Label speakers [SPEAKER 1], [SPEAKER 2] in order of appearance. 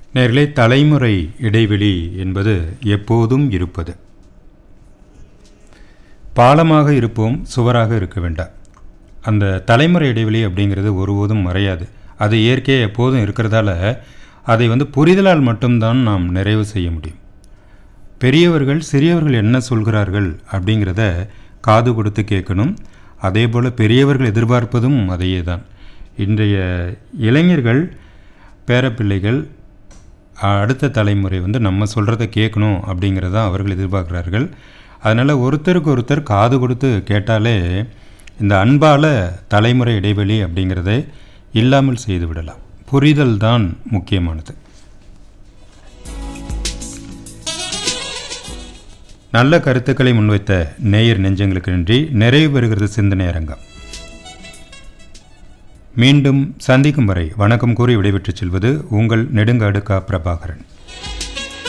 [SPEAKER 1] நேர்களே தலைமுறை இடைவெளி என்பது எப்போதும் இருப்பது பாலமாக இருப்போம் சுவராக இருக்க வேண்டாம் அந்த தலைமுறை இடைவெளி அப்படிங்கிறது ஒருபோதும் மறையாது அது இயற்கையாக எப்போதும் இருக்கிறதால அதை வந்து புரிதலால் மட்டும்தான் நாம் நிறைவு செய்ய முடியும் பெரியவர்கள் சிறியவர்கள் என்ன சொல்கிறார்கள் அப்படிங்கிறத காது கொடுத்து கேட்கணும் அதே போல் பெரியவர்கள் எதிர்பார்ப்பதும் அதையே தான் இன்றைய இளைஞர்கள் பேரப்பிள்ளைகள் அடுத்த தலைமுறை வந்து நம்ம சொல்கிறத கேட்கணும் அப்படிங்கிறத அவர்கள் எதிர்பார்க்குறார்கள் அதனால் ஒருத்தருக்கு ஒருத்தர் காது கொடுத்து கேட்டாலே இந்த அன்பால் தலைமுறை இடைவெளி அப்படிங்கிறதை இல்லாமல் செய்து விடலாம் புரிதல் தான் முக்கியமானது நல்ல கருத்துக்களை முன்வைத்த நேயர் நெஞ்சங்களுக்கு நன்றி நிறைவு பெறுகிறது சிந்தனை அரங்கம் மீண்டும் சந்திக்கும் வரை வணக்கம் கூறி விடைபெற்றுச் செல்வது உங்கள் நெடுங்காடு கா பிரபாகரன்